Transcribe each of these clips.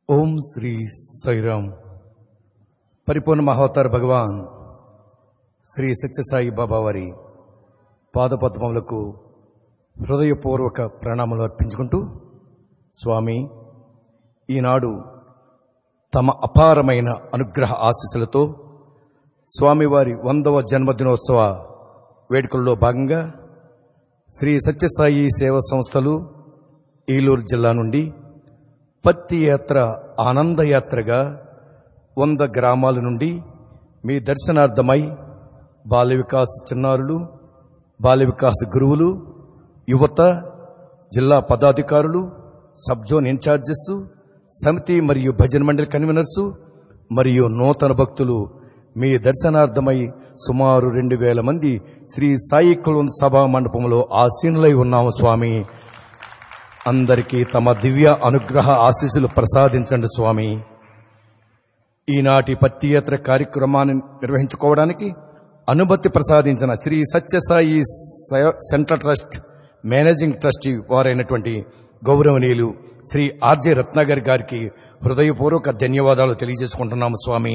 ఓం శ్రీ సాయిరామ్ పరిపూర్ణ మహోత్తర భగవాన్ శ్రీ సత్యసాయి బాబా వారి పాదపద్మములకు హృదయపూర్వక ప్రణామాలు అర్పించుకుంటూ స్వామి ఈనాడు తమ అపారమైన అనుగ్రహ ఆశీస్సులతో స్వామివారి వందవ జన్మదినోత్సవ వేడుకల్లో భాగంగా శ్రీ సత్యసాయి సేవా సంస్థలు ఏలూరు జిల్లా నుండి పత్తి యాత్ర ఆనందయాత్రగా వంద గ్రామాల నుండి మీ దర్శనార్థమై బాల వికాస్ చిన్నారులు బాల వికాస్ గురువులు యువత జిల్లా పదాధికారులు సబ్ జోన్ ఇన్ఛార్జెస్ సమితి మరియు భజన మండలి కన్వీనర్సు మరియు నూతన భక్తులు మీ దర్శనార్థమై సుమారు రెండు వేల మంది శ్రీ సాయి కులం సభా మండపంలో ఆసీనులై ఉన్నాము స్వామి అందరికీ తమ దివ్య అనుగ్రహ ఆశీస్సులు ప్రసాదించండి స్వామి ఈనాటి పత్తియాత్ర కార్యక్రమాన్ని నిర్వహించుకోవడానికి అనుమతి ప్రసాదించిన శ్రీ సత్యసాయి స- సెంట్రల్ ట్రస్ట్ మేనేజింగ్ ట్రస్టీ వారైనటువంటి గౌరవనీయులు శ్రీ ఆర్జే రత్నాగర్ గారికి హృదయపూర్వక ధన్యవాదాలు తెలియజేసుకుంటున్నాము స్వామి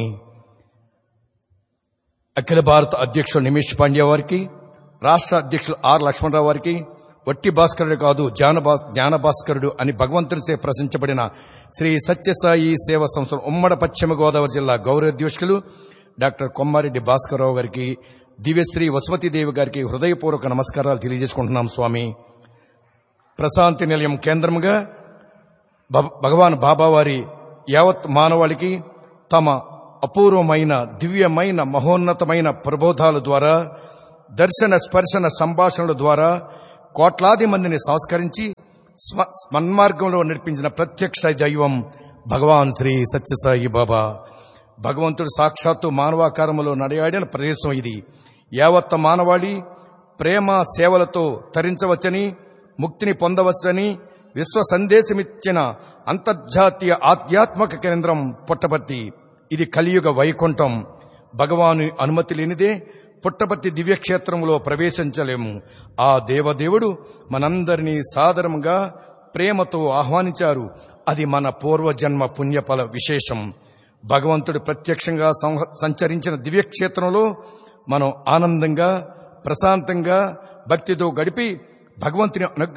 అఖిల భారత అధ్యక్షుడు నిమిష్ పాండ్యా వారికి రాష్ట్ర అధ్యక్షులు ఆర్ లక్ష్మణరావు వారికి వట్టి భాస్కరుడు కాదు జ్ఞాన భాస్- జ్ఞాన భాస్కరుడు అని భగవంతునిచే ప్రశంసపడిన శ్రీ సత్యసాయి సేవా సంస్థ ఉమ్మడి పశ్చిమ గోదావరి జిల్లా గౌరవాధ్యక్షులు డాక్టర్ కొమ్మారెడ్డి భాస్కరరావు గారికి దివ్యశ్రీ వసుమతీదేవి గారికి హృదయపూర్వక నమస్కారాలు తెలియజేసుకుంటున్నాం స్వామి ప్రశాంతి నిలయం కేంద్రముగా భ- భగవాన్ బాబావారి యావత్ మానవాళికి తమ అపూర్వమైన దివ్యమైన మహోన్నతమైన ప్రబోధాల ద్వారా దర్శన స్పర్శన సంభాషణల ద్వారా కోట్లాది మందిని సంస్కరించి స్మ- స్మన్మార్గంలో నడిపించిన ప్రత్యక్ష దైవం భగవాన్ శ్రీ సత్యసాయి బాబా భగవంతుడు సాక్షాత్తు మానవాకారములో నడయాడిన ప్రదేశం ఇది యావత్త మానవాళి ప్రేమ సేవలతో తరించవచ్చని ముక్తిని పొందవచ్చని విశ్వ సందేశమిచ్చిన అంతర్జాతీయ ఆధ్యాత్మిక కేంద్రం పుట్టపర్తి ఇది కలియుగ వైకుంఠం భగవాను అనుమతి లేనిదే పుట్టపర్తి దివ్యక్షేత్రంలో ప్రవేశించలేము ఆ దేవదేవుడు మనందరినీ సాదరంగా ప్రేమతో ఆహ్వానించారు అది మన పూర్వజన్మ పుణ్యఫల విశేషం భగవంతుడు ప్రత్యక్షంగా సంహ- సంచరించిన దివ్యక్షేత్రంలో మనం ఆనందంగా ప్రశాంతంగా భక్తితో గడిపి భగవంతుని అనుగ్రహం